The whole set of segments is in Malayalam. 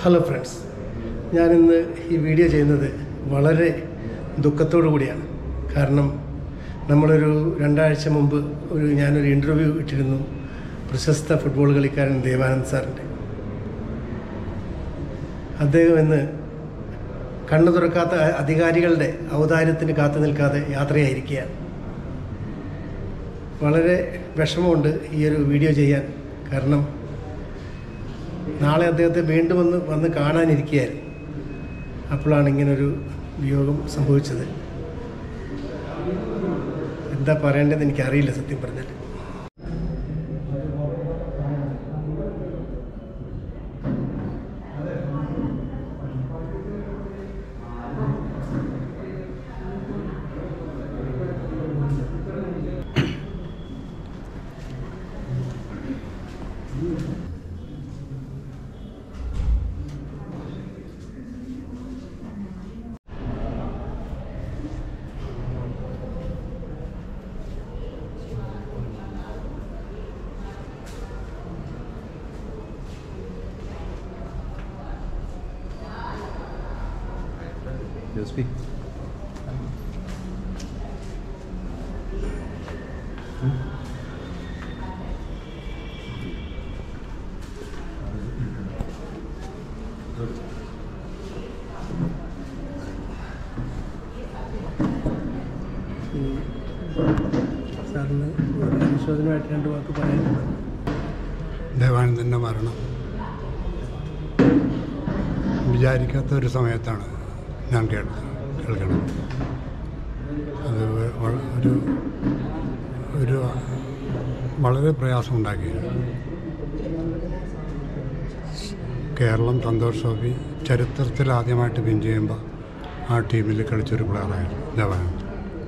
ഹലോ ഫ്രണ്ട്സ് ഞാനിന്ന് ഈ വീഡിയോ ചെയ്യുന്നത് വളരെ ദുഃഖത്തോടു കൂടിയാണ് കാരണം നമ്മളൊരു രണ്ടാഴ്ച മുമ്പ് ഒരു ഞാനൊരു ഇൻ്റർവ്യൂ ഇട്ടിരുന്നു പ്രശസ്ത ഫുട്ബോൾ കളിക്കാരൻ ദേവാനന്ദ് സാറിൻ്റെ അദ്ദേഹം ഇന്ന് കണ്ണു തുറക്കാത്ത അധികാരികളുടെ ഔദാര്യത്തിന് കാത്തു നിൽക്കാതെ യാത്രയായിരിക്കുകയാണ് വളരെ വിഷമമുണ്ട് ഈ ഒരു വീഡിയോ ചെയ്യാൻ കാരണം നാളെ അദ്ദേഹത്തെ വീണ്ടും ഒന്ന് വന്ന് കാണാനിരിക്കുകയായിരുന്നു അപ്പോഴാണ് ഇങ്ങനൊരു വിയോഗം സംഭവിച്ചത് എന്താ പറയേണ്ടതെന്ന് എനിക്കറിയില്ല സത്യം പറഞ്ഞാൽ You speak. ഈ സാറിന് ഒരു അനുശോചനമായിട്ട് രണ്ട് വാക്ക് പറയാനുണ്ട് ദേവാനന്ദൻ്റെ മരണം വിചാരിക്കാത്ത ഒരു സമയത്താണ് ഞാൻ കേട്ടത് കേൾക്കണത് അത് വ- വ- ഒരു ഒരു വളരെ പ്രയാസമുണ്ടാക്കി കേരളം സന്തോഷ് ട്രോഫി ചരിത്രത്തിൽ ആദ്യമായിട്ട് വിൻ ചെയ്യുമ്പോൾ ആ ടീമിൽ കളിച്ചൊരു പ്ലെയറായിരുന്നു ദേവാനന്ദ്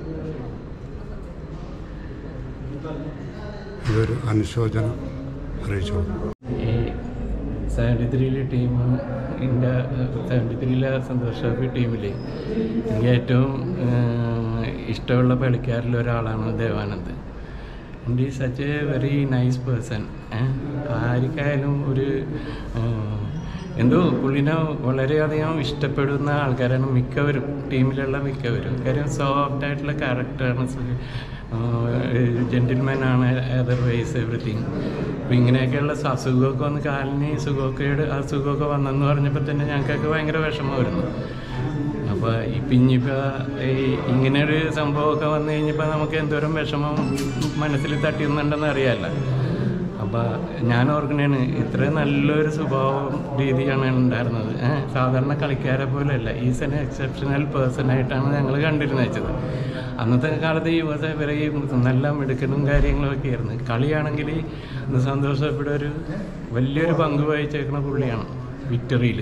ഇതൊരു അനുശോചനം അറിയിച്ചോളൂ ഈ സെവൻറ്റി ത്രീയിലെ ടീം ഇന്ത്യ സെവൻറ്റി ത്രീയിലെ സന്തോഷ് ട്രോഫി ടീമിൽ എനിക്ക് ഏറ്റവും ഏഹ്, ഇഷ്ടമുള്ള കളിക്കാരിൽ ഒരാളാണ് ദേവാനന്ദ് ആൻഡ് ഈ such a very nice person ആർക്കായാലും ഒരു ഏഹ്, എന്തോ പുള്ളിനെ വളരെയധികം ഇഷ്ടപ്പെടുന്ന ആൾക്കാരാണ് മിക്കവരും ടീമിലുള്ള മിക്കവരും കാര്യം സോഫ്റ്റ് ആയിട്ടുള്ള ക്യാരക്ടറാണ് ജെൻറ്റിൽമാൻ ആണ് അതർവൈസ് എവറിത്തിങ് അപ്പം ഇങ്ങനെയൊക്കെയുള്ള സ- അസുഖമൊക്കെ വന്ന് കാലിന് സുഖമൊക്കെയുടെ അസുഖമൊക്കെ വന്നെന്ന് പറഞ്ഞപ്പോൾ തന്നെ ഞങ്ങൾക്കൊക്കെ ഭയങ്കര വിഷമമായിരുന്നു അപ്പോൾ ഇപ്പം ഇനിയിപ്പോൾ ഈ ഇങ്ങനെ ഒരു സംഭവമൊക്കെ വന്നു കഴിഞ്ഞപ്പോൾ നമുക്ക് എന്തോരം വിഷമം മനസ്സിൽ തട്ടിയുന്നുണ്ടെന്ന് അറിയാമല്ലോ അപ്പോൾ ഞാൻ ഓർക്കണേണ് ഇത്ര നല്ലൊരു സ്വഭാവം രീതിയാണ് ഉണ്ടായിരുന്നത് ഏഹ് സാധാരണ കളിക്കാരെ പോലെയല്ല ഈസ് എൻ എക്സെപ്ഷണൽ പേഴ്സൺ ആയിട്ടാണ് ഞങ്ങൾ കണ്ടിരുന്നത് വെച്ചത് അന്നത്തെ കാലത്ത് ഈ യുവത ഇവരെ ഈ നല്ല മിടുക്കനും കാര്യങ്ങളൊക്കെ ആയിരുന്നു കളിയാണെങ്കിൽ ഇന്ന് സന്തോഷപ്പെടെ ഒരു വലിയൊരു പങ്ക് വഹിച്ചേക്കുന്ന പുള്ളിയാണ് വിക്ടറിയിൽ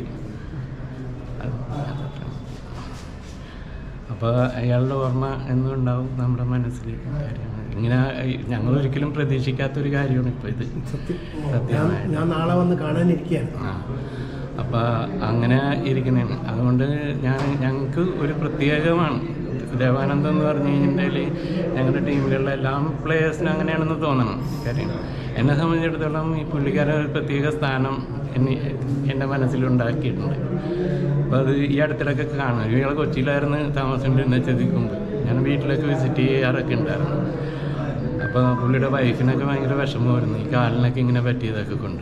അപ്പോൾ അയാളുടെ ഓർമ്മ എന്നും ഉണ്ടാവും നമ്മുടെ മനസ്സിൽ കാര്യമാണ് ഇങ്ങനെ ഞങ്ങൾ ഒരിക്കലും പ്രതീക്ഷിക്കാത്തൊരു കാര്യമാണ് ഇപ്പോൾ ഇത് ഞാൻ സത്യമായിട്ട് ഞാൻ നാളെ വന്ന് കാണാനിരിക്കുകയാണ് ആ അപ്പോൾ അങ്ങനെ ഇരിക്കുന്നതാണ് അതുകൊണ്ട് ഞാൻ ഞങ്ങൾക്ക് ഒരു പ്രത്യേകമാണ് ദേവാനന്ദം എന്ന് പറഞ്ഞു കഴിഞ്ഞിട്ടുണ്ടെങ്കിൽ ഞങ്ങളുടെ ടീമിലുള്ള എല്ലാ പ്ലേയേഴ്സിനും അങ്ങനെയാണെന്ന് തോന്നണം കാര്യം എന്നെ സംബന്ധിച്ചിടത്തോളം ഈ പുള്ളിക്കാരൻ ഒരു പ്രത്യേക സ്ഥാനം എന്നെ എൻ്റെ മനസ്സിലുണ്ടാക്കിയിട്ടുണ്ട് അപ്പോൾ അത് ഈ അടുത്തിടയ്ക്ക് കാണും ഇയാൾ കൊച്ചിയിലായിരുന്നു താമസിച്ചിരുന്ന ചെതിക്കുമ്പ് ഞാൻ വീട്ടിലൊക്കെ വിസിറ്റ് ചെയ്യാറൊക്കെ ഉണ്ടായിരുന്നു അപ്പോൾ പുള്ളിയുടെ വൈഫിനൊക്കെ ഭയങ്കര വിഷമമായിരുന്നു ഈ കാലിനൊക്കെ ഇങ്ങനെ പറ്റിയതൊക്കെ കൊണ്ട്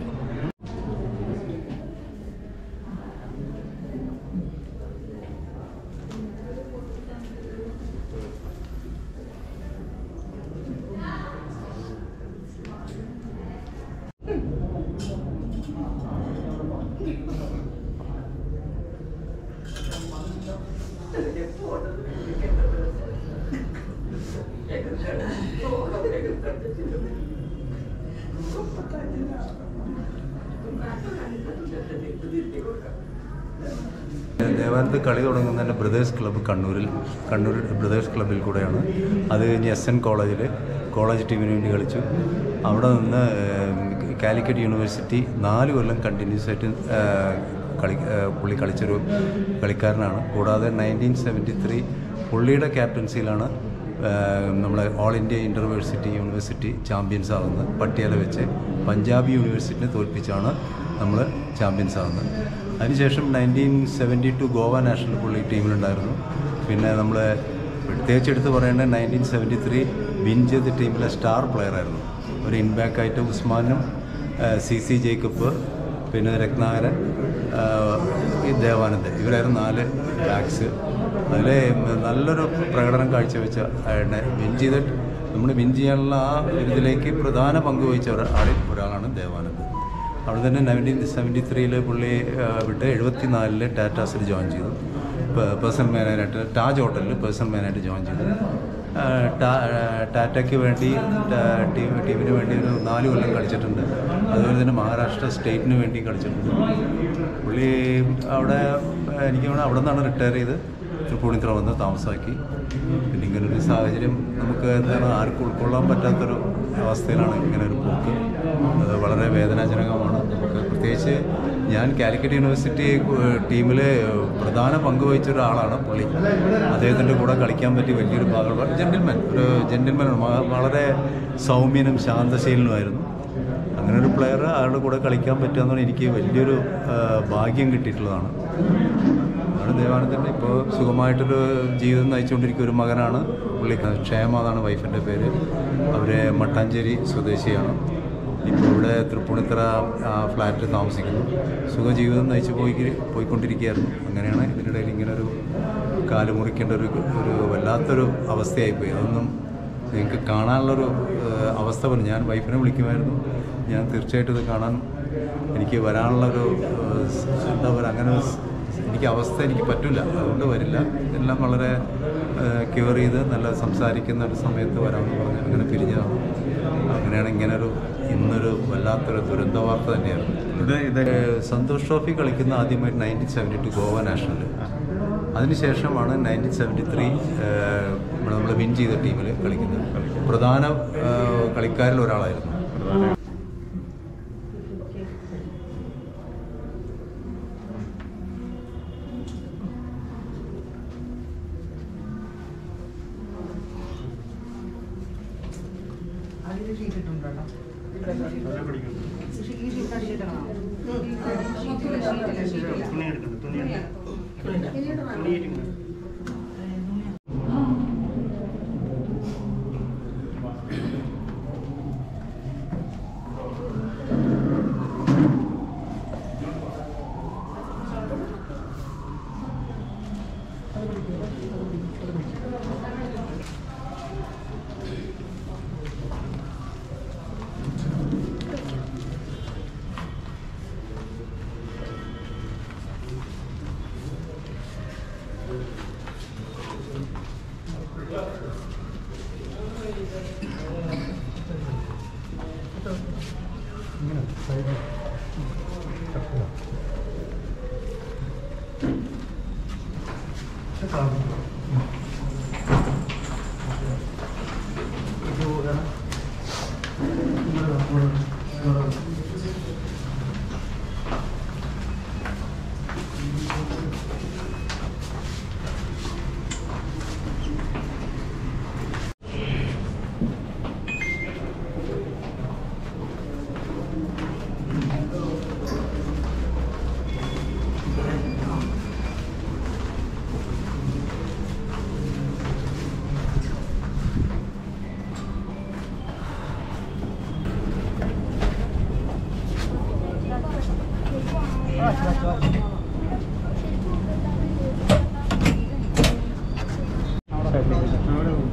ദേവാനന്ദ് കളി തുടങ്ങുന്നതിൻ്റെ ബ്രദേഴ്സ് ക്ലബ്ബ് കണ്ണൂരിൽ കണ്ണൂർ ബ്രദേഴ്സ് ക്ലബ്ബിൽ കൂടെയാണ് അത് കഴിഞ്ഞ് എസ് എൻ കോളേജിൽ കോളേജ് ടീമിന് വേണ്ടി കളിച്ചു അവിടെ നിന്ന് ഏഹ്, കാലിക്കറ്റ് യൂണിവേഴ്സിറ്റി നാല് കൊല്ലം കണ്ടിന്യൂസ് ആയിട്ട് ഏഹ്, കളി ഏഹ്, പുള്ളി കളിച്ചൊരു കളിക്കാരനാണ് കൂടാതെ നയൻറ്റീൻ സെവൻറ്റി ത്രീ പുള്ളിയുടെ ക്യാപ്റ്റൻസിയിലാണ് നമ്മളെ all India interversity university champions ആകുന്നത് പട്ടിയാല വെച്ച് പഞ്ചാബ് യൂണിവേഴ്സിറ്റിനെ തോൽപ്പിച്ചാണ് നമ്മൾ ചാമ്പ്യൻസ് ആവുന്നത് അതിനുശേഷം nineteen seventy two Goa national പുള്ളി ടീമിലുണ്ടായിരുന്നു പിന്നെ നമ്മൾ പ്രത്യേകിച്ച് എടുത്ത് പറയേണ്ടത് നയൻറ്റീൻ സെവൻറ്റി ത്രീ വിൻ ചെയ്ത ടീമിലെ സ്റ്റാർ പ്ലെയറായിരുന്നു ഒരു ഇൻബാക്കായിട്ട് ഉസ്മാനും സി സി ജേക്കബ് പിന്നെ രത്നാകരൻ ആ, ഈ ദേവാനന്ദ് ഇവരായിരുന്നു നാല് ബാക്സ് അതിൽ നല്ലൊരു പ്രകടനം കാഴ്ചവെച്ച അയാളുടെ വിൻ ചെയ്ത നമ്മൾ വിൻ ചെയ്യാനുള്ള ആ ഇതിലേക്ക് പ്രധാന പങ്ക് വഹിച്ച ഒരു ആളിൽ ഒരാളാണ് ദേവാനന്ദ് അവിടെ തന്നെ നയൻറ്റീൻ സെവൻറ്റി ത്രീയിൽ പുള്ളി ആ, വിട്ട് എഴുപത്തി നാലില് ടാറ്റാസിൽ ജോയിൻ ചെയ്തു പേഴ്സണൽ മാനേജറായിട്ട് താജ് ഹോട്ടലിൽ പേഴ്സണൽ മാനേജർ ജോയിൻ ചെയ്തു ആ, ടാ- ആ, ടാറ്റയ്ക്ക് വേണ്ടി ടാ- ടീം ടീമിന് വേണ്ടി ഒരു നാല് കൊല്ലം കളിച്ചിട്ടുണ്ട് അതുപോലെ തന്നെ മഹാരാഷ്ട്ര സ്റ്റേറ്റിന് വേണ്ടി കളിച്ചിട്ടുണ്ട് പുള്ളി അവിടെ ആ, എനിക്ക് തോന്നുന്നു അവിടെ നിന്നാണ് റിട്ടയർ ചെയ്ത് തൃപ്പൂണിത്തുറ വന്ന് താമസാക്കി പിന്നെ ഇങ്ങനൊരു സാഹചര്യം നമുക്ക് എന്താണ് ആർക്കും ഉൾക്കൊള്ളാൻ പറ്റാത്തൊരു അവസ്ഥയിലാണ് ഇങ്ങനെ ഒരു പോക്ക് അത് വളരെ വേദനാജനകമാണ് നമുക്ക് പ്രത്യേകിച്ച് ഞാൻ കാലിക്കറ്റ് യൂണിവേഴ്സിറ്റി ടീമിൽ പ്രധാന പങ്ക് വഹിച്ച ഒരാളാണ് പുള്ളി അദ്ദേഹത്തിൻ്റെ കൂടെ കളിക്കാൻ പറ്റിയ വലിയൊരു ഭാഗം ജെൻറ്റിൽമാൻ ഒരു ജെൻറ്റിൽമാൻ വളരെ സൗമ്യനും ശാന്തശീലനുമായിരുന്നു അങ്ങനെ ഒരു പ്ലെയർ അയാളുടെ കൂടെ കളിക്കാൻ പറ്റുക എന്നാണ് എനിക്ക് വലിയൊരു ആ, ഭാഗ്യം കിട്ടിയിട്ടുള്ളതാണ് അതാണ് ദേവാനന്ദൻ്റെ ഇപ്പോൾ സുഖമായിട്ടൊരു ജീവിതം നയിച്ചുകൊണ്ടിരിക്കുന്ന ഒരു മകനാണ് പുള്ളി ക്ഷേമ എന്നാണ് വൈഫിൻ്റെ പേര് അവർ മട്ടാഞ്ചേരി സ്വദേശിയാണ് ഇപ്പോൾ ഇവിടെ തൃപ്പൂണിത്തറ ആ, ഫ്ലാറ്റിൽ താമസിക്കുന്നു സുഖജീവിതം നയിച്ചു പോയി പോയിക്കൊണ്ടിരിക്കുകയായിരുന്നു അങ്ങനെയാണ് ഇതിനിടയിൽ ഇങ്ങനെ ഒരു കാല് മുറിക്കേണ്ട ഒരു ഒരു വല്ലാത്തൊരു അവസ്ഥയായിപ്പോയി അതൊന്നും നിങ്ങൾക്ക് കാണാനുള്ളൊരു ഏഹ്, അവസ്ഥ പോലും ഞാൻ വൈഫിനെ വിളിക്കുമായിരുന്നു ഞാൻ തീർച്ചയായിട്ടും ഇത് കാണാൻ എനിക്ക് വരാനുള്ളൊരു ഏഹ്, സ് എന്താ പറയുക അങ്ങനെ ഒരു സ് എനിക്ക് അവസ്ഥ എനിക്ക് പറ്റില്ല അതുകൊണ്ട് വരില്ല ഇതെല്ലാം വളരെ ക്യൂർ ചെയ്ത് നല്ല സംസാരിക്കുന്ന ഒരു സമയത്ത് വരാമെന്ന് പറഞ്ഞ് അങ്ങനെ പിരിഞ്ഞതാണ് അങ്ങനെയാണ് ഇങ്ങനെ ഒരു ഇന്നൊരു വല്ലാത്തൊരു ദുരന്ത വാർത്ത തന്നെയായിരുന്നു ഇത് ഇത് ഏഹ്, സന്തോഷ് ട്രോഫി കളിക്കുന്ന ആദ്യമായിട്ട് nineteen seventy two Goa national അതിനുശേഷമാണ് നയൻറ്റീൻ സെവൻറ്റി ത്രീ നമ്മൾ വിൻ ചെയ്ത ടീമിൽ കളിക്കുന്നത് പ്രധാന ഏഹ്, കളിക്കാരിൽ ഒരാളായിരുന്നു അവിടെ